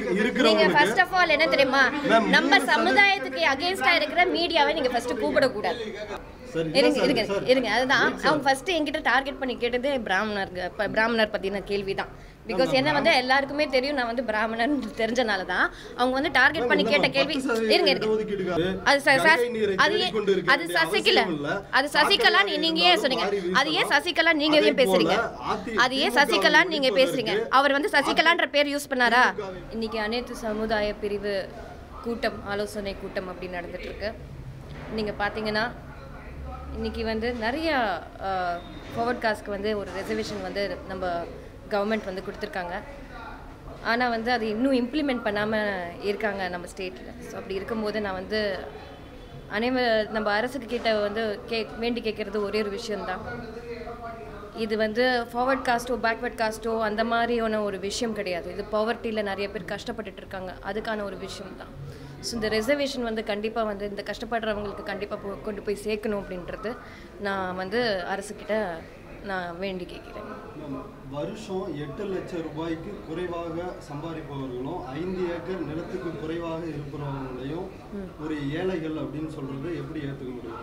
நீங்க இருக்கிறவங்களுக்கு first of all என்ன தெரியுமா Ma'am, நம்ம மூணு சதவீதம் சமுதாயத்துக்கு அகைன்ஸ்டா இருக்கிற மீடியாவை நீங்க ஃபர்ஸ்ட் கூப்பிடக்கூடாது சார் இல்ல இருங்க சார், இருங்க சார். இருங்க அதுதான் அவங்க ஃபர்ஸ்ட் என்கிட்ட டார்கெட் பண்ணி கேட்டது பிராமணர் ப- பிராமணர் பத்தின கேள்வி தான் பிகாஸ் என்ன வந்து எல்லாருக்குமே தெரியும் நான் வந்து பிராமணன் தெரிஞ்சனால தான் அவங்க வந்து டார்கெட் பண்ணி கேட்ட கேள்வி பத்து சதவீத இருங்க இருங்க இடஒதுக்கீடுக்காக அது ச- ச- கங்கை நீரை அது ஏன்- தேடிக்கொண்டு இருக்க அது வேண்டிய சசிகலா அவசியம் இல்ல. அது சசிகலா நீ- நீங்க ஏன் சொன்னீங்க மாறி அது ஏன் வீசலாம். சசிகலா நீங்க அதே ஏன் பேசுறீங்க போல அதி- அது ஏன் திமுக சசிகலா நீங்க ஒழிப்பதற்கு பேசுறீங்க அவர் வந்து சசிகலான்ற பேர் யூஸ் பண்ணாரா இன்னைக்கு அனைத்து சமுதாய பிரிவு கூட்டம் ஆலோசனை கூட்டம் அப்படி நடந்துட்டு இருக்கு நீங்க பாத்தீங்கன்னா இன்னைக்கு வந்து நிறைய ஃபார்வர்ட் காஸ்ட்க்கு வந்து ஒரு ரெசர்வேஷன் வந்து நம்ம கவர்மெண்ட் வந்து கொடுத்துருக்காங்க ஆனால் வந்து அது இன்னும் இம்ப்ளிமெண்ட் பண்ணாமல் இருக்காங்க நம்ம ஸ்டேட்டில் ஸோ அப்படி இருக்கும்போது நான் வந்து அனைவர் நம்ம அரசுக்கு கிட்ட வந்து கே வேண்டி கேட்குறது ஒரே ஒரு விஷயம்தான் இது வந்து ஃபார்வர்ட் காஸ்ட்டோ பேக்வர்ட் காஸ்ட்டோ அந்த மாதிரியான ஒரு விஷயம் கிடையாது இது பவர்ட்டியில் நிறைய பேர் கஷ்டப்பட்டுட்டு இருக்காங்க அதுக்கான ஒரு விஷயம் தான் ஸோ இந்த ரிசர்வேஷன் வந்து கண்டிப்பாக வந்து இந்த கஷ்டப்படுறவங்களுக்கு கண்டிப்பாக கொண்டு போய் சேர்க்கணும் அப்படின்றது நான் வந்து அரசுக்கிட்ட நான் வேண்டி கேட்குறேன் மேம், வருஷம் எட்டு லட்சம் ரூபாய்க்கு குறைவாக சம்பாதிப்பவர்களும் ஐந்து ஏக்கர் நிலத்துக்கு குறைவாக இருப்பவர்களையும் ஒரு ஏழைகள் அப்படின்னு சொல்றது எப்படி ஏத்துக்க முடியும்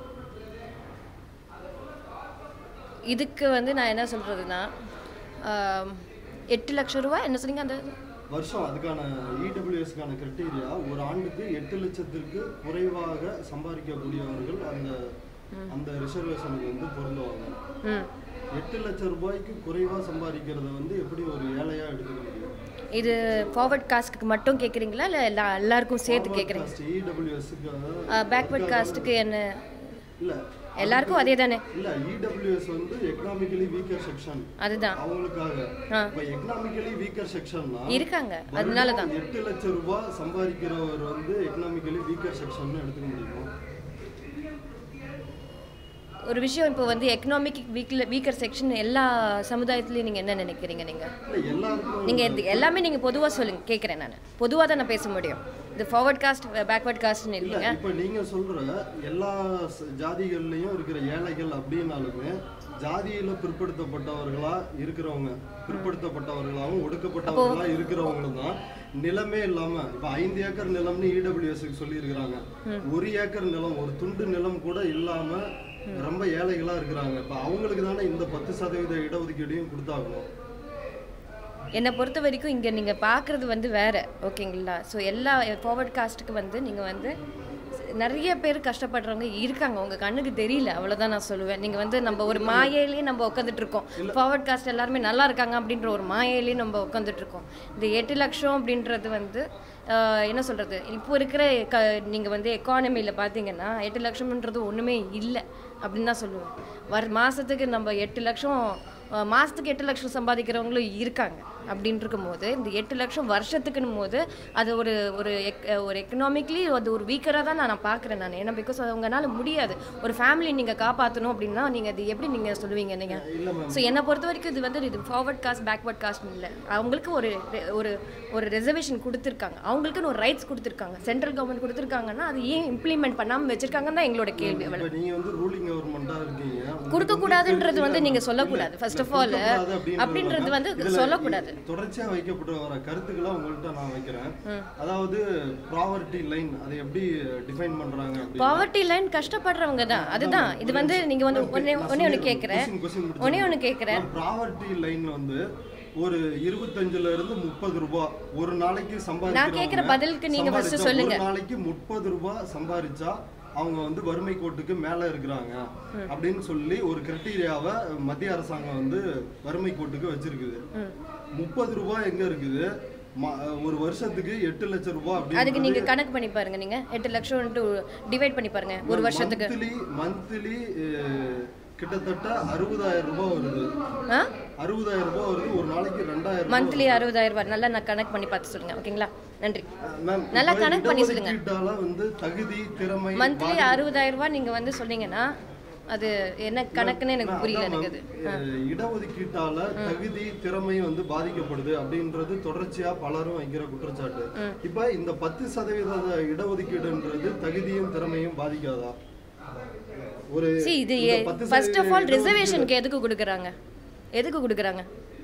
இதுக்கு வந்து நான் என்ன சொல்கிறதுனா எட்டு லட்சம் ரூபாய் என்ன சொன்னீங்க அந்த வருஷம் அதுக்கான இடபிள்யூஎஸ்க்கான கிரைட்டீரியா ஒரு ஆண்டுக்கு எட்டு லட்சத்திற்கு குறைவாக சம்பாதிக்கக்கூடியவர்கள் அந்த அந்த ரிசர்வேஷனுக்கு வந்து பொருந்துவாங்க ம் எட்டு லட்சம் ரூபாய்க்கு குறைவா சம்பாதிக்கிறத வந்து எப்படி ஒரு ஏழையா எடுத்துக்க முடியும் இது ஃபார்வர்ட் காஸ்ட்டுக்கு மட்டும் கேட்குறீங்களா இல்லை எல்லா எல்லாருக்கும் சேர்த்து கேட்குறீங்க இடபிள்யூஎஸ்க்கு பேக்வர்ட் காஸ்ட்டுக்கு என்ன இல்ல எல்லாருக்கும் அதே தானே இல்ல இடபிள்யூஎஸ் வந்து எக்கனாமிக்கலி வீக்கர் செக்ஷன் அதுதான் அவங்களுக்காக ஆ. இப்ப எக்கனாமிக்கலி வீக்கர் செக்ஷன்னா இருக்காங்க அதனால தான் எட்டு லட்சம் ரூபாய் சம்பாதிக்கிறவர் வந்து எக்கனாமிக்கலி வீக்கர் செக்ஷன் எடுத்துக்க முடியுமா ஒரு விஷயம் இப்போ வந்து எக்கனாமிக் வீக்கில் வீக்கர் செக்ஷன் எல்லா சமுதாயத்துலேயும் நீங்கள் என்ன நினைக்கிறீங்க நீங்கள் இல்ல எல்லாருக்கும் நீங்கள் இது எல்லாமே நீங்கள் பொதுவாக சொல்லுங்க கேட்குறேன் நான் பொதுவாக தான் நான் பேச முடியும் இது ஃபார்வர்ட் காஸ்ட் பேக்வர்ட் காஸ்ட்னு இல்ல இல்லைங்க இப்ப நீங்க சொல்ற எல்லா ச- ஜாதிகள்லயும் இருக்கிற ஏழைகள் அப்படின்னாலுமே ஜாதியில பிற்படுத்தப்பட்டவர்களா இருக்கிறவங்க பிற்படுத்தப்பட்டவர்களாகவும் ஒடுக்கப்பட்டவர்களா இருக்கிறவங்களும் தான் நிலமே இல்லாம இப்ப ஐந்து ஏக்கர் நிலம்னு இடபிள்யூஎஸ்க்கு சொல்லி இருக்கிறாங்க ஒரு ஏக்கர் நிலம் ஒரு துண்டு நிலம் கூட இல்லாம ரொம்ப ஏழைகளா இருக்கிறாங்க இப்ப அவங்களுக்கு தானே இந்த பத்து சதவீத இடஒதுக்கீடையும் கொடுத்தாகணும் என்னை பொறுத்த வரைக்கும் இங்கே நீங்கள் பார்க்குறது வந்து வேறு ஓகேங்களா ஸோ எல்லா ஃபார்வர்ட் காஸ்ட்டுக்கு வந்து நீங்கள் வந்து நிறைய பேர் கஷ்டப்படுறவங்க இருக்காங்க உங்கள் கண்ணுக்கு தெரியல அவ்வளோதான் நான் சொல்லுவேன் நீங்கள் வந்து நம்ம ஒரு மாயையிலேயே நம்ம உட்காந்துட்டு இருக்கோம் ஃபார்வர்ட் காஸ்ட் எல்லாருமே நல்லா இருக்காங்க அப்படின்ற ஒரு மாயையிலேயே நம்ம உட்காந்துட்டு இருக்கோம் இந்த எட்டு லட்சம் அப்படின்றது வந்து ஆஹ், என்ன சொல்கிறது இப்போ இருக்கிற க நீங்கள் வந்து எக்கானமியில் பார்த்தீங்கன்னா எட்டு லட்சம்ன்றது ஒன்றுமே இல்லை அப்படின்னு தான் சொல்லுவேன் வர மாதத்துக்கு நம்ம எட்டு லட்சம் அஹ் மாசத்துக்கு எட்டு லட்சம் சம்பாதிக்கிறவங்களும் இருக்காங்க அப்படின்னு இருக்கும்போது இந்த எட்டு லட்சம் வருஷத்துக்குன்னும் போது அது ஒரு ஒரு எக் ஒரு எக்கனாமிக்லி அது ஒரு வீக்கராக தான் நான் பார்க்குறேன் நான் ஏன்னா பிகாஸ் அவங்கனால முடியாது ஒரு ஃபேமிலி நீங்கள் காப்பாற்றணும் அப்படின்னா நீங்கள் அது எப்படி நீங்கள் சொல்லுவீங்க நீங்கள் இல்ல மேம் ஸோ என்னை பொறுத்த வரைக்கும் இது வந்து இது ஃபார்வர்ட் காஸ்ட் பேக்வர்ட் காஸ்ட் இல்லை அவங்களுக்கு ஒரு re- ஒரு ஒரு ரிசர்வேஷன் கொடுத்துருக்காங்க அவங்களுக்குன்னு ஒரு ரைட்ஸ் கொடுத்துருக்காங்க சென்ட்ரல் கவர்மெண்ட் கொடுத்துருக்காங்கன்னா அது ஏன் இம்ப்ளிமெண்ட் பண்ணாமல் வச்சிருக்காங்கன்னு தான் எங்களோட கேள்வி அவ்வளோ இப்ப நீங்க வந்து ரூலிங் கவர்மெண்டா இருக்கீங்க உங்களுக்கு கொடுக்க வந்து கூடாதுன்றது வந்து இல்ல, நீங்க இல்ல, சொல்லக்கூடாது இல்ல, ஃபர்ஸ்ட் ஆஃப் ஆல் கொடுக்கக்கூடாது அப்படின்றது அப்படின்றது வேணாம். வந்து இதுல சொல்லக்கூடாது தொடர்ச்சியா வைக்கப்பட்டு வர கருத்துக்களை உங்கள்கிட்ட நான் வைக்கிறேன் அதாவது ப்ராவர்ட்டி லைன் அதை எப்படி டிஃபைன் பண்றாங்க அப்படின்னு பாவர்ட்டி லைன் கஷ்டப்படுறவங்க தான் அதுதான் இது வந்து நீங்க வந்து ஒன்னே ஒன்னே ஒன்று கேட்குறேன் ஒன்னே ஒன்று கேட்குறேன் ப்ராவர்ட்டி லைன் வந்து ஒரு இருபத்தஞ்சுல இருந்து முப்பது ரூபாய் ஒரு நாளைக்கு நான் கேட்குற சம்பாதிக்கிறவங்க பதிலுக்கு நீங்க ஃபர்ஸ்ட் சம்பாதிச்சா சொல்லுங்க ஒரு நாளைக்கு முப்பது ரூபாய் சம்பாதிச்சா அவங்க வந்து வறுமை கோட்டுக்கு மேல இருக்கிறாங்க அப்படின்னு சொல்லி ஒரு கிரைட்டீரியாவை மத்திய அரசாங்கம் வந்து வறுமை கோட்டுக்கு வச்சிருக்குது முப்பது ரூபாய் எங்க இருக்குது ம- ஒரு வருஷத்துக்கு எட்டு லட்சம் ரூபாய் அதுக்கு அப்படின்னு நீங்க கணக்கு பண்ணி பாருங்க நீங்க எட்டு லட்சம் டிவைட் பண்ணி பாருங்க ஒரு வருஷத்துக்கு மந்த்லி மந்த்லி கிட்டத்தட்ட அறுபதாயிரம் ரூபாய் வருது ஆ அறுபதாயிரம் ரூபாய் வருது ஒரு நாளைக்கு ரெண்டாயிரம் ரூபாய் மந்த்லி அறுபதாயிரம் ரூபாய் நல்லா நான் கணக்கு பண்ணி பார்த்து சொல்லுங்க ஓகேங்களா நன்றி மேம் நல்லா இப்ப கணக்கு பண்ணி சொல்லுங்க. இடஒதுக்கீட்டால வந்து தகுதி திறமை மந்த்லி அறுபதாயிரம் ரூபாய் நீங்க வந்து சொன்னீங்கன்னா அது என்ன கணக்குன்னு எனக்கு புரியல எனக்கு அது அஹ், இடஒதுக்கீட்டால தகுதி திறமை வந்து பாதிக்கப்படுது அப்படின்றது தொடர்ச்சியா பலரும் வைக்கிற குற்றச்சாட்டு இப்ப இந்த பத்து சதவீத இடஒதுக்கீடுன்றது தகுதியும் திறமையும் பாதிக்காதா ஒரு see இது இந்த பத்து ஃபர்ஸ்ட் ஆஃப் ஆல் சதவீத ரிசர்வேஷனுக்கு எதுக்கு கொடுக்குறாங்க எதுக்கு கொடுக்குறாங்க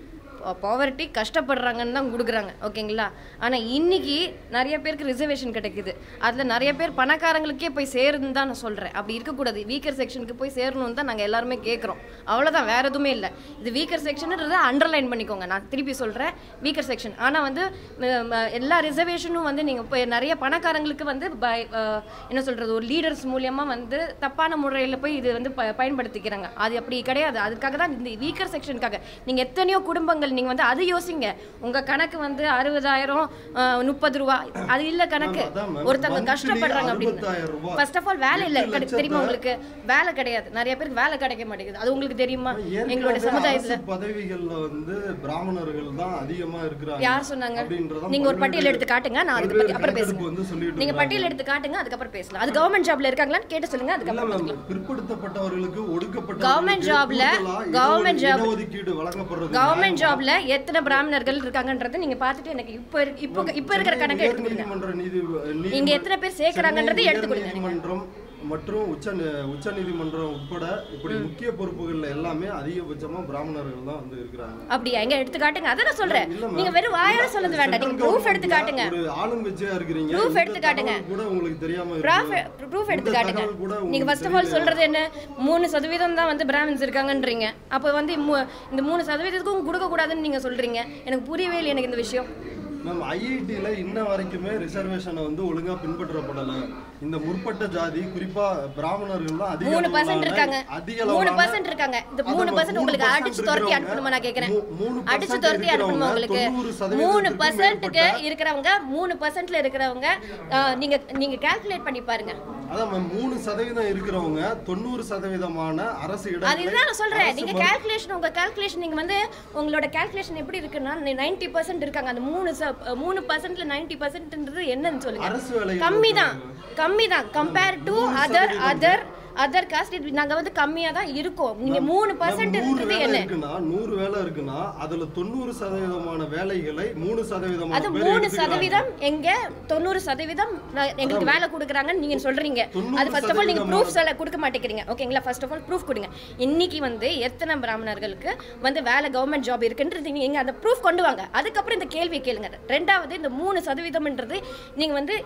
பாவர்ட்டி கஷ்டப்படுறாங்கன்னு தான் கொடுக்குறாங்க ஓகேங்களா ஆனால் இன்னைக்கு நிறைய பேருக்கு ரிசர்வேஷன் கிடைக்குது அதில் நிறைய பேர் பணக்காரங்களுக்கே போய் சேருதுன்னு தான் நான் சொல்கிறேன் அப்படி இருக்கக்கூடாது வீக்கர் செக்ஷனுக்கு போய் சேரணும்னு தான் நாங்கள் எல்லாருமே கேட்குறோம் அவ்வளோதான் வேற எதுவுமே இல்லை இது வீக்கர் செக்ஷன்ன்றதை அண்டர்லைன் பண்ணிக்கோங்க நான் திருப்பி சொல்கிறேன் வீக்கர் செக்ஷன் ஆனால் வந்து ம- ம- எல்லா ரிசர்வேஷனும் வந்து நீங்கள் இப்போ நிறைய பணக்காரங்களுக்கு வந்து பை அஹ், என்ன சொல்கிறது ஒரு லீடர்ஸ் மூலியமாக வந்து தப்பான முறையில் போய் இது வந்து ப- பயன்படுத்திக்கிறாங்க அது அப்படி கிடையாது அதுக்காக தான் இந்த வீக்கர் செக்ஷனுக்காக நீங்கள் எத்தனையோ குடும்பங்கள் நீங்கள் வந்து அது யோசிங்க உங்கள் கணக்கு வந்து அறுபதாயிரம் முப்பது ரூபா அது இல்லை கணக்கு அதான் ma'am. ஒருத்தவங்க monthly கஷ்டப்படுறாங்க அப்படின்னு 60,000 ரூபாய். ஃபர்ஸ்ட் ஆஃப் ஆல் வேலை இல்லை எட்டு கிடை- தெரியுமா லட்சத்தை- உங்களுக்கு வேலை கிடையாது நிறைய பேருக்கு வேலை கிடைக்க மாட்டேங்குது அது உங்களுக்கு தெரியுமா ஏற்கனவே எங்களுடைய சமுதாயத்தில் அரசு பதவிகள்ல வந்து பிராமணர்கள் தான் அதிகமா இருக்கிறாங்க யார் சொன்னாங்க அப்படின்றத நீங்க ஒரு பட்டியல் எடுத்து காட்டுங்க நான் அதுக்கு பத்தி அப்புறம் கணக்கெடுப்பு வந்து பேசுறேன் சொல்லிட்டு நீங்க இருக்காங்க. பட்டியல் எடுத்து காட்டுங்க அதுக்கப்புறம் பேசலாம் அது கவர்மெண்ட் ஜாப்ல இருக்காங்களான்னு கேட்டு சொல்லுங்க இல்ல அதுக்கப்புறம் மேம் பார்த்துக்கலாம். பிற்படுத்தப்பட்டவர்களுக்கு ஒடுக்கப்பட்ட Government jobல, government job- ஒதுக்கீடு வழங்கப்படுறது கவர்மெண்ட் ஜாப்ல எத்தனை பிராமணர்கள் இருக்காங்கன்றதை நீங்க பார்த்துட்டு எனக்கு இப்போ இருக்கு- இப்போ இப்போ இருக்கிற கணக்கு எடுத்து கொடுங்க நீதிமன்ற நீதி இங்க எத்தனை பேர் சேர்க்கறாங்கன்றதை சென்னை எடுத்து கொடுங்க உயர்நீதிமன்றம் மற்றும் உச்ச உச்ச நீதிமன்றம் உட்பட இப்படி முக்கிய பொறுப்புகள்ல எல்லாமே அதிகபட்சமா பிராமணர்கள் தான் வந்து இருக்கிறாங்க அப்படியா எங்க எடுத்து காட்டுங்க அதை நான் சொல்றேன் இல்ல ma'am. நீங்க வெறும் வாயோட சொல்றது வேண்டாம் நீங்க ப்ரூஃப் எடுத்து காட்டுங்க ஒரு ஆளுங்கட்சியா இருக்கிறீங்க Proof இந்த எடுத்து காட்டுங்க. தகவல் கூட உங்களுக்கு தெரியாம ப்ராஃப் இருக்கு. ப்ரூஃப் எடுத்து இந்த காட்டுங்க தகவல் கூட நீங்க உங்களுக்கு ஃபர்ஸ்ட் ஆஃப் ஆல் தெரியல. சொல்றது என்ன மூணு சதவீதம் தான் வந்து பிராமின்ஸ் இருக்காங்கன்றீங்க அப்போ வந்து மூ- இந்த மூணு சதவீதத்துக்கும் கொடுக்க கூடாதுன்னு நீங்க சொல்றீங்க எனக்கு புரியவே இல்லை எனக்கு இந்த விஷயம் மேம் ஐஐடியில் இன்ன வரைக்குமே ரிசர்வேஷனை வந்து ஒழுங்கா பின்பற்றப்படல இந்த முற்பட்ட ஜாதி குறிப்பா பிராமணர்கள் தான் அதிக மூணு அளவிலான- பர்சன்ட் இருக்காங்க அதிக மூணு அளவிலான- பர்சன்ட் இருக்காங்க இந்த அதான் மூணு ma'am, பர்சன்ட் மூணு உங்களுக்கு percent அடிச்சு துரத்தி இருக்கிறவங்க, அனுப்பணுமா நான் கேட்கறேன் மூ- மூணு அடிச்சு percent துரத்தி அனுப்பணுமா உங்களுக்கு தொண்ணூறு மூணு சதவீதத்துக்கும் பர்சன்ட்டுக்கு மேற்பட்ட- இருக்கிறவங்க மூணு பர்சன்ட்ல இருக்கிறவங்க ஆ, நீங்க நீங்க கால்குலேட் பண்ணி பாருங்க அதான் மேம் மூணு சதவீதம் இருக்கிறவங்க தொண்ணூறு சதவீதமான அரசு அது இடங்களை இதுதான் நான் சொல்றேன் அரசு நீங்க மரு- கால்குலேஷன் உங்க கால்குலேஷன் நீங்க வந்து உங்களோட கால்குலேஷன் எப்படி இருக்குன்னா நைன்டி பர்சன்ட் இருக்காங்க அந்த மூணு ச- மூணு பர்சன்ட்ல நைன்டி பர்சன்ட்ன்றது என்னன்னு சொல்லுங்க அரசு வேலைகள் கம்மி தான் கம்மி தான் compare to other other other cost நாங்க வந்து கம்மியா தான் இருக்கோம் நீங்க மூணு பர்சன்ட் நூறு இருக்கிறது வேலை என்ன இருக்குன்னா நூறு வேலை இருக்குன்னா அதுல தொண்ணூறு சதவீதமான வேலைகளை மூணு சதவீதமான அது பேர் மூணு எடுத்துக்கிறாங்க. சதவீதம் எங்க தொண்ணூறு சதவீதம் நான் எங்களுக்கு வேலை கொடுக்குறாங்கன்னு நீங்க சொல்றீங்க தொண்ணூறு அது ஃபர்ஸ்ட் ஆஃப் ஆல் நீங்க சதவீதமான- ப்ரூஃப் சொல்ல கொடுக்க மாட்டேங்கிறீங்க ஓகேங்களா ஃபர்ஸ்ட் ஆஃப் ஆல் ப்ரூஃப் கொடுங்க இன்னைக்கு வந்து எத்தனை பிராமணர்களுக்கு வந்து வேலை கவர்மெண்ட் ஜாப் இருக்குன்றது நீங்க அந்த ப்ரூஃப் கொண்டு வாங்க அதுக்கப்புறம் இந்த கேள்வி கேளுங்க ரெண்டாவது இந்த மூணு சதவீதம்ன்றது நீங்க வந்து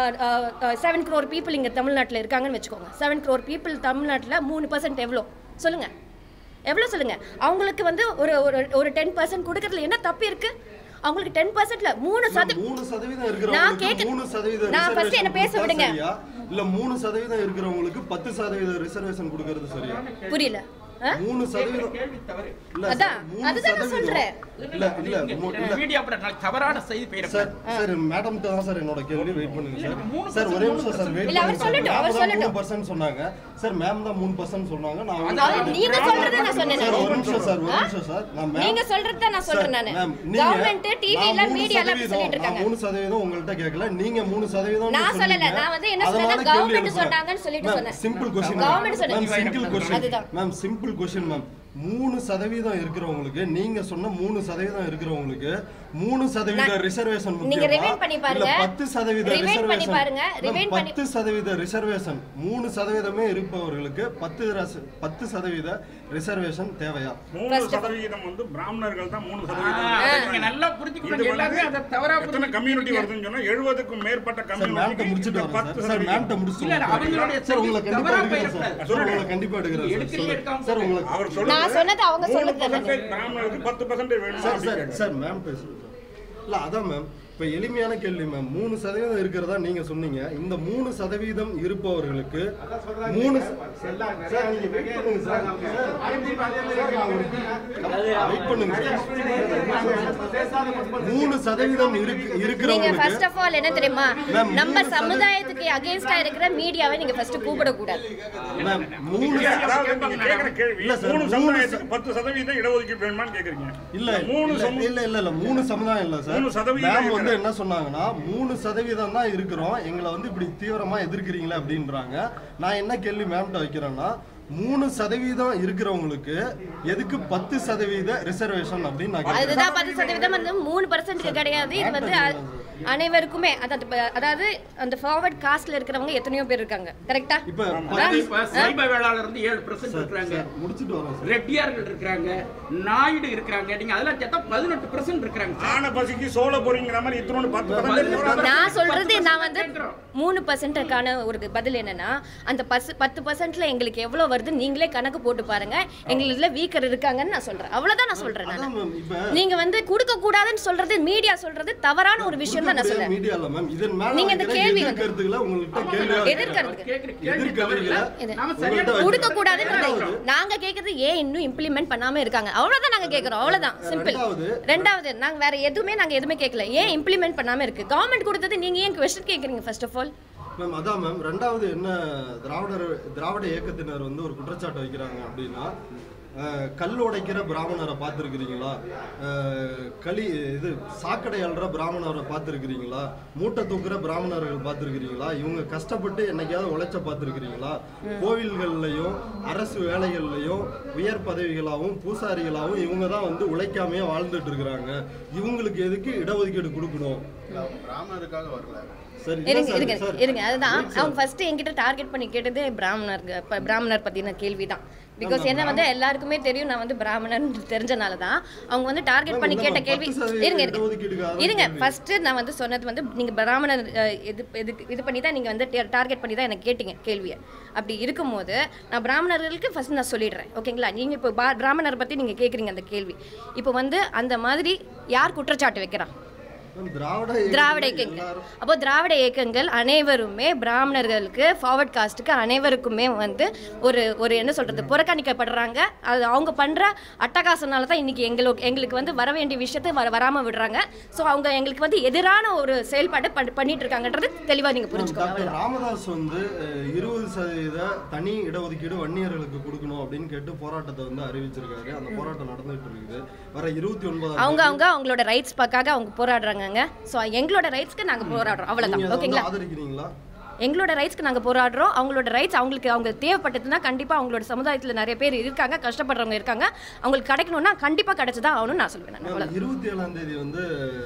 செவன் crore பீப்புள் இங்க தமிழ்நாட்டுல இருக்காங்கன்னு வச்சுக்கோங்க செவன் crore பீப்புள் தமிழ்நாட்டுல மூணு பர்சன்ட் எவ்வளோ சொல்லுங்க எவ்வளோ சொல்லுங்க அவங்களுக்கு வந்து ஒரு ஒரு ஒரு டென் பர்சன்ட் கொடுக்கறதுல என்ன தப்பு இருக்கு அவங்களுக்கு டென் பர்சன்ட்ல மூணு சத மூணு சதவீதம் நான் இருக்கிறவங்களுக்கு கேக்க- மூணு சதவீதம் நான் first reservation என்ன பேச கொடுத்தா விடுங்க. சரியா? இல்ல மூணு சதவீதம் இருக்கிறவங்களுக்கு பத்து சதவீதம் ரிசர்வேஷன் கொடுக்கறது சரியா புரியல ஆ? மூணு சதவீதம் கேள்வி தவறு இல்ல சார், அதான், மூணு அதுதான் நான் சதவீதம். சொல்றேன். இல்ல இல்ல மூ- இல்ல மீடியா தவறான செய்தி பெயர் சார் சார் மேடம் தான் சார் என்னோட கேள்வி வெயிட் பண்ணுங்க சார் மூணு சார் ஒரே நிமிஷம் சார் வெயிட் இல்ல, அவர் பண்ணுங்க சொல்லட்டும், அவர் சார் சொல்லட்டும். மூணு பர்சன்ட் சொன்னாங்க சார் மேம் தான் மூணு பர்சன்ட் சொன்னாங்க நான் அதான் உங்களுக்கு- நீங்க சொல்றதை நான் சொன்னேன் சார் ஒரு நானு. நிமிஷம் சார் ஒரு நிமிஷம் சார் நான் மேம் நீங்க சொல்றது தான் நான் சொல்றேன் நானு மேம், நீங்க- கவர்மெண்ட் டிவில நான் மூணு மீடியால அப்படி சதவீதம், சொல்லிட்டு நான் இருக்காங்க மூணு சதவீதம் உங்கள்ட்ட கேட்கல நீங்க மூணு சதவீதம் நான் சொல்லல நான் வந்து என்ன சொன்னேன்னா கவர்மெண்ட் சொன்னாங்கன்னு சொல்லிட்டு சொன்னேன் சிம்பிள் கொஸ்டின் கவர்மெண்ட் சொன்னேன் சிம்பிள் கொஸ்டின் அதுதான். மேம் சிம்பிள் கொஸ்டின் மேம் மூணு சதவீதம் இருக்கிறவங்களுக்கு நீங்க சொன்ன மூணு சதவீதம் இருக்கிறவங்களுக்கு மூணு சதவீத நான்- ரிசர்வேஷன் நீங்க rewind பண்ணி பாருங்க. பத்து சதவீத rewind பண்ணி பாருங்க. ரிசர்வேஷன் rewind பண்ணி- பத்து சதவீத ரிசர்வேஷன் மூணு சதவீதமே இருப்பவர்களுக்கு பத்து ரச- பத்து சதவீத ரிசர்வேஷன் தேவையா மூணு சதவிகிதம் வந்து பிராமணர்கள் தான் மூணு ஆ, சதவீதம் அதை இருக்காங்க. நீங்க நல்லா இது புரிஞ்சுக்கணும் எல்லாமே அதை வந்து தவறா எத்தனை கம்யூனிட்டி வருதுன்னு சொன்னா எழுபதுக்கும் மேற்பட்ட சார் மேம்கிட்ட முடிச்சுட்டு கம்யூனிட்டி வரேன் பத்து சார் சார் மேம்கிட்ட சதவீதம் முடிச்சுட்டு இல்ல, இல்ல, வரேன். அவங்களுடைய சார் உங்களை செய்தி கண்டிப்பா தவறா எடுக்கிறேன் சார் போயிடக்கூடாது. சார் உங்களை கண்டிப்பா எடுக்கிறேன் சார் எடுக்கலையே சொல்லுங்க. எடுக்காம சார் உங்களுக்கு அவர் நான் சொல்றது சொன்னது அவங்க மூணு சொல்றது தானே. பர்சன்டேஜ் பிராமணருக்கு பத்து பர்சன்டேஜ் வேணும் சார் சார் சார் மேம் பேசுறேன் சார் இல்ல அதான் மேம் இப்ப எளிமையான கேள்வி மேம் மூணு சதவீதம் இருக்கிறதா நீங்க சொன்னீங்க இந்த மூணு சதவீதம் இருப்பவர்களுக்கு மூணு ச- சார் நீங்க வெயிட் பண்ணுங்க சார் வெயிட் பண்ணுங்க சார் மூணு சதவீதம் இருக்கு நீங்க இருக்கிறவங்களுக்கு ஃபர்ஸ்ட் ஆஃப் ஆல் என்ன தெரியுமா Ma'am, நம்ம மூணு சதவீதம் சமுதாயத்துக்கு அகைன்ஸ்டா இருக்கிற மீடியாவை நீங்க ஃபர்ஸ்ட் கூப்பிட கூடாது மேம் மூணு இல்ல, அதாவது நீங்க கேக்குற கேள்வி இல்ல சார், மூணு மூணு சமுதாயத்துக்கு பத்து சதவீதம் இடஒதுக்கீடு வேணுமான்னு கேக்குறீங்க இல்ல மூணு இல்ல, சமு- இல்ல இல்ல இல்ல மூணு சமுதாயம் இல்ல சார் மூணு சதவீதம் மேம் வந்து இருக்கிற- என்ன சொன்னாங்கன்னா மூணு சதவீதம் தான் இருக்கிறோம் எங்களை வந்து இப்படி தீவிரமா எதிர்க்கிறீங்களே அப்படின்றாங்க நான் என்ன கேள்வி மேம்கிட்ட வைக்கிறேன்னா மூணு சதவீதம் இருக்கிறவங்களுக்கு எதுக்கு பத்து சதவீத ரிசர்வேஷன் அப்படின்னு நான் கேட்கிறேன். அதுதான் பத்து சதவீதம் வந்து மூணு பர்சன்ட்க்கு கிடையாது இது வந்து அ- அனைவருக்குமே அதாவது இப்ப- அதாவது அந்த ஃபார்வர்ட் காஸ்ட்ல இருக்கிறவங்க எத்தனையோ பேர் இருக்காங்க கரெக்டா இப்ப இப்ப சைப வேளாளர் இருந்து ஏழு பெர்சென்ட் இருக்கிறாங்க முடிச்சுட்டு வரோம் சார் ரெட்டியார்கள் இருக்கிறாங்க நாயுடு இருக்கிறாங்க நீங்க அதெல்லாம் சேர்த்தா பதினெட்டு பெர்சென்ட் இருக்கிறாங்க சார். ஆன பசிக்கு சோள போறீங்கிற மாதிரி இத்தனோடு பத்து பர்சன்டேஜ் நான் சொல்றது நான் வந்து மூணு பர்சன்ட்டுக்கான ஒரு பதில் என்னன்னா அந்த பஸ் பத்து பர்சன்ட்ல எங்களுக்கு எவ்வளவு வருது நீங்களே கணக்கு போட்டு பாருங்க எங்களுக்குல வீக்கர் இருக்காங்கன்னு நான் சொல்றேன் அவ்வளவுதான் நான் சொல்றேன் அதான் நான் மேம் இப்ப நீங்க வந்து கொடுக்க கூடாதுன்னு சொல்றது மீடியா சொல்றது தவறான ஒரு விஷயம் தான் நான் சொல்றேன் மீடியால மேம் இதன் மேல நீங்க இந்த வைக்கிற கேள்வி வந்து- எதிர்கருத்துக்களை உங்கள்கிட்ட கேள்வியா எதிர்கருத்துக்கு கேட்கிற கேள்வி எதிர்கருத்துகளை இது. நாம உங்கள்கிட்ட சரியா வைக்கிறேன். கொடுக்க கூடாதுன்னு நாங்க கேக்குறது ஏன் இன்னும் இம்ப்ளிமெண்ட் பண்ணாம இருக்காங்க அவ்வளவுதான் நாங்க கேக்குறோம் அவ்வளவுதான் சிம்பிள் ரெண்டாவது ரெண்டாவது நாங்க வேற எதுவுமே நாங்க எதுவுமே கேட்கல ஏன் இம்ப்ளிமெண்ட் பண்ணாம இருக்கு கவர்மெண்ட் கொடுத்தது நீங்க ஏன் கொஸ்டின் கேக்குறீங்க ஃபர்ஸ்ட் ஆஃப் ஆல் மேம் அதான் மேம் ரெண்டாவது என்ன திராவிடர் திராவிட இயக்கத்தினர் வந்து ஒரு குற்றச்சாட்டு வைக்கிறாங்க அப்படின்னா அஹ், கல் உடைக்கிற பிராமணரை பார்த்துருக்கிறீங்களா களி இது சாக்கடை அல்ற பிராமணரை பார்த்துருக்கிறீங்களா மூட்டை தூக்குற பிராமணர்கள் பார்த்துருக்கிறீங்களா இவங்க கஷ்டப்பட்டு என்னைக்காவது உழைச்ச பார்த்துருக்கிறீங்களா கோவில்கள்லையும் அரசு வேலைகள்லையும் உயர் பதவிகளாகவும் பூசாரிகளாகவும் இவங்க தான் வந்து உழைக்காமையே வாழ்ந்துட்டு இருக்கிறாங்க இவங்களுக்கு எதுக்கு இடஒதுக்கீடு கொடுக்கணும் பிராமணருக்காக வரல சரி இல்ல இருங்க சார், இருங்க சார். இருங்க அதுதான் Wait, sir. அவங்க ஃபர்ஸ்ட் என்கிட்ட டார்கெட் பண்ணி கேட்டதே பிராமணர் ப- பிராமணர் பத்தின கேள்வி தான் பிகாஸ் என்ன வந்து எல்லாருக்குமே தெரியும் நான் வந்து பிராமணன் தெரிஞ்சனால தான் அவங்க வந்து டார்கெட் மேம், பண்ணி இல்ல கேட்ட மேம், கேள்வி பத்து சதவீத இருங்க இடஒதுக்கீடுக்காக இருங்க தான் இருங்க கேள்வி. ஃபர்ஸ்ட் நான் வந்து சொன்னது வந்து நீங்க பிராமணர் அஹ், இது இது இது பண்ணி தான் நீங்க வந்து டார்கெட் பண்ணி தான் எனக்கு கேட்டீங்க கேள்வியை அப்படி இருக்கும்போது நான் பிராமணர்களுக்கு ஃபர்ஸ்ட் நான் சொல்லிடுறேன் ஓகேங்களா நீங்க இப்போ பா- பிராமணர் பத்தி நீங்க கேக்குறீங்க அந்த கேள்வி இப்போ வந்து அந்த மாதிரி யார் குற்றச்சாட்டு வைக்கிறா மேம், திராவிட திராவிட இயக்கங்கள் இயக்கங்கள் எல்லாரும் அப்போ திராவிட இயக்கங்கள் அனைவருமே பிராமணர்களுக்கு ஃபார்வர்ட் காஸ்ட்டுக்கு அனைவருக்குமே வந்து ஒரு ஒரு என்ன சொல்றது புறக்கணிக்கப்படுறாங்க அது அவங்க பண்ற அட்டகாசனால தான் இன்னைக்கு எங்களுக்கு எங்களுக்கு வந்து வர வேண்டிய விஷயத்தை வர வராம விடுறாங்க ஸோ அவங்க எங்களுக்கு வந்து எதிரான ஒரு செயல்பாடு பண்ணி- பண்ணிட்டு இருக்காங்கன்றது தெளிவா நீங்க புரிஞ்சுக்கோங்க டாக்டர் ராமதாஸ் வந்து இருபது சதவீத தனி இடஒதுக்கீடு வன்னியர்களுக்கு கொடுக்கணும் அப்படின்னு கேட்டு போராட்டத்தை வந்து அறிவிச்சிருக்காரு அந்த போராட்டம் நடந்துட்டு இருக்குது வர இருபத்தி ஒன்பதாம் அவங்க அவங்க அவங்களோட ரைட்ஸ் பக்காக அவங்க போராடுறாங்க ஸோ எங்களோட ரைட்ஸ்க்கு நாங்க போராடுறோம் அவ்வளவுதான் நீங்க அதை வந்து ஓகேங்களா ஆதரிக்கிறீங்களா எங்களோட ரைட்ஸ்க்கு நாங்கள் போராடுறோம் அவங்களோட ரைட்ஸ் அவங்களுக்கு அவங்க தேவைப்பட்டதுன்னா கண்டிப்பாக அவங்களோட சமுதாயத்தில் நிறைய பேர் இருக்காங்க கஷ்டப்படுறவங்க இருக்காங்க அவங்களுக்கு கிடைக்கணும்னா கண்டிப்பாக கிடைச்சதான் ஆகணும்னு நான் சொல்லுவேன் நான் அவ்வளவுதான். இருபத்தி ஏழாம் தேதி வந்து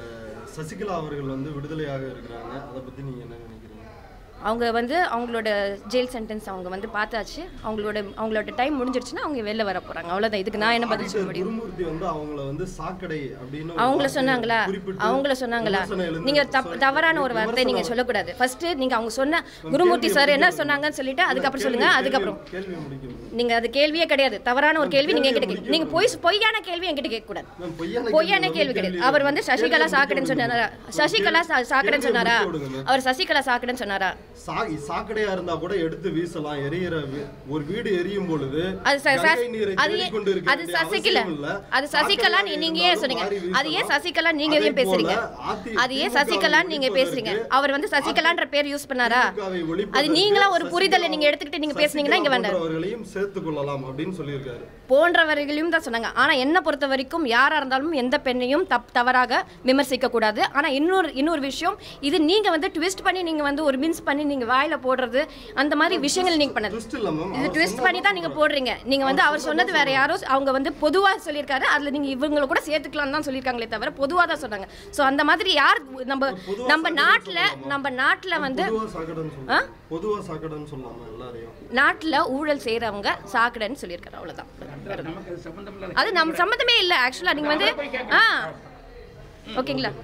சசிகலா அவர்கள் வந்து விடுதலையாக இருக்கிறாங்க அதை பத்தி நீங்க என்ன நினைக்கிறீங்க அவங்க வந்து அவங்களோட ஜெயில் சென்டென்ஸ் அவங்க வந்து பார்த்தாச்சு அவங்களோட அவங்களோட டைம் முடிஞ்சிருச்சுன்னா அவங்க வெளில வர போகிறாங்க அவ்வளோதான் இதுக்கு நான் என்ன பதில் சொல்ல முடியும் குருமூர்த்தி வந்து அவங்கள வந்து சாக்கடை அப்படின்னு ஒரு அவங்கள வார்த்தையை சொன்னாங்களா குறிப்பிட்டு அவங்கள சொன்னாங்களா விமர்சனம் எழுந்து- நீங்க தப் sorry, தவறான ஒரு வார்த்தை நீங்க விமர்சனம் சொல்லக்கூடாது ஃபர்ஸ்ட் நீங்க அவங்க சொன்ன குருமூர்த்தி சார் என்ன சொன்னாங்கன்னு சொல்லிட்டு அதுக்கப்புறம் சொல்லுங்க கேள்வி- அதுக்கப்புறம் கேள்வி முடிக்கணும் நீங்க அது கேள்வியே கிடையாது தவறான ஒரு கேள்வி நீங்க என்கிட்ட கேட்க நீங்க பொய் பொய்யான கேள்வி என்கிட்ட கேட்க கூடாது மேம், பொய்யான பொய்யான கேள்வி கேள்வி வந்து கிடையாது அவர் வந்து கேள்வி சசிகலா முடிக்க சாக்கடைன்னு விடுங்க. சொன்னாரா சசிகலா சா- சாக்கடைன்னு கேள்வியை சொன்னாரா முடிக்க விடுங்க. அவர் சசிகலா சாக்கடைன்னு சொன்னாரா சா- சாக்கடையா இருந்தா கூட எடுத்து வீசலாம் எரியிற வீ- ஒரு வீடு எரியும் பொழுது அது ச- ச- கங்கை நீரை அது ஏன் தேடிக்கொண்டு இருக்க அது வேண்டிய சசிகலா அவசியம் இல்ல. அது சசிகலா சாக்கடையாக நீங்க ஏன் இருந்தாலும் சொன்னீங்க வாரி அது ஏன் வீசலாம். சசிகலா நீங்க அதே ஏன் பேசுறீங்க போல அதி- அது ஏன் திமுகவை சசிகலான்னு நீங்க பேசுறீங்க ஒழிப்பதற்கு அவர் வந்து சசிகலான்ற பேர் யூஸ் பண்ணாரா திமுகவை ஒழிப்பதற்கு அது நீங்களா ஒரு புரிதலை சசிகலா- நீங்க எடுத்துக்கிட்டு நீங்க பேசுனீங்கன்னா இங்க சசிகலா வேண்டாம் போன்றவர்களையும் சேர்த்துக் கொள்ளலாம் அப்படின்னு சொல்லியிருக்காரு போன்றவர்களையும் தான் சொன்னாங்க ஆனா என்ன பொறுத்த வரைக்கும் யாரா இருந்தாலும் எந்த பெண்ணையும் தப் தவறாக விமர்சிக்க கூடாது ஆனா இன்னொரு இன்னொரு விஷயம் இது நீங்க வந்து ட்விஸ்ட் பண்ணி நீங்க வந்து ஒரு மின்ஸ் பண்ணி நீங்க வாயில போடுறது அந்த மாதிரி விஷயங்கள் நீங்க பண்ணது ட்விஸ்ட் இல்ல மேம் இது ட்விஸ்ட் பண்ணி தான் நீங்க போடுறீங்க நீங்க வந்து அவர் சொன்னது வேற யாரோ அவங்க வந்து பொதுவா சொல்லியிருக்காரு அதுல நீங்க இவங்களை கூட சேர்த்துக்கலாம் தான் சொல்லியிருக்காங்களே தவிர பொதுவா தான் சொன்னாங்க சோ அந்த மாதிரி யார் நம்ம பொதுவா நம்ம சாக்கடைன்னு நாட்டுல சொல்லலாமா? நம்ம நாட்டுல வந்து பொதுவா சாக்கடைன்னு சொல்லலாம் பொதுவா சாக்கடைன்னு சொல்லலாமா எல்லாரையும் நாட்டுல ஊழல் செய்யறவங்க சாக்கடைன்னு சொல்லியிருக்காரு அவ்வளவுதான் நமக்கு அது சம்பந்தம் இல்லாத அது நம்ம சம்மந்தமே இல்ல ஆக்சுவலா நீங்க வந்து ஆ ஓகேங்களா